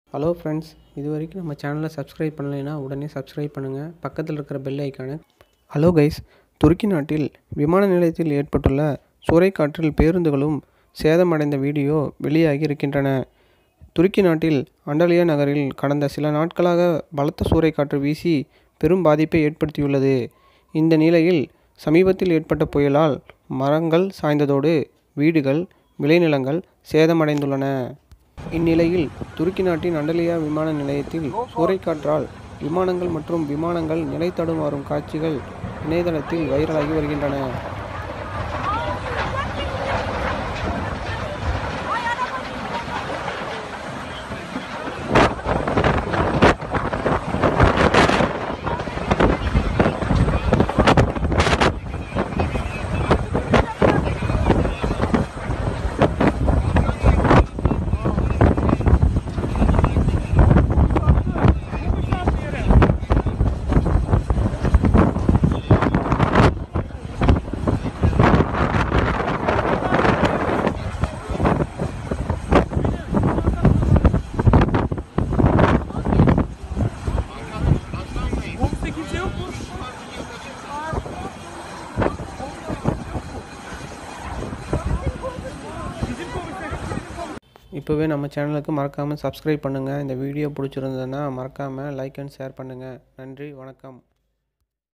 Hello friends இது வரைக்கும் நம்ம சேனலை சப்ஸ்கிரைப் பண்ணலைன்னா உடனே சப்ஸ்கிரைப் பண்ணுங்கள் பக்கத்தில் இருக்கிற பெல் ஐக்கானை ஹலோ கைஸ் துருக்கி நாட்டில் விமான நிலையத்தில் ஏற்பட்டுள்ள சூறைக்காற்றில் பேருந்துகளும் சேதமடைந்த வீடியோ வெளியாகி இருக்கின்றன துருக்கி நாட்டில் அண்டலியா நகரில் கடந்த சில நாட்களாக பலத்த சூறைக்காற்று வீசி பெரும் பாதிப்பை ஏற்படுத்தியுள்ளது இந்த நிலையில் சமீபத்தில் ஏற்பட்ட புயலால் மரங்கள் சாய்ந்ததோடு வீடுகள் விளைநிலங்கள் சேதமடைந்துள்ளன இந்நிலையில் துருக்கி நாட்டின் அண்டலியா விமான நிலையத்தில் சூறைக்காற்றால் விமானங்கள் மற்றும் விமானங்கள் நிலை தடுமாறும் காட்சிகள் இணையதளத்தில் வைரலாகி வருகின்றன Komşuda kimse yok mu? Bizim komşuda இப்போவே நம்ம சேனலுக்கு மறக்காமல் சப்ஸ்கிரைப் பண்ணுங்கள் இந்த வீடியோ பிடிச்சிருந்ததுன்னா மறக்காமல் லைக் அண்ட் ஷேர் பண்ணுங்கள் நன்றி வணக்கம்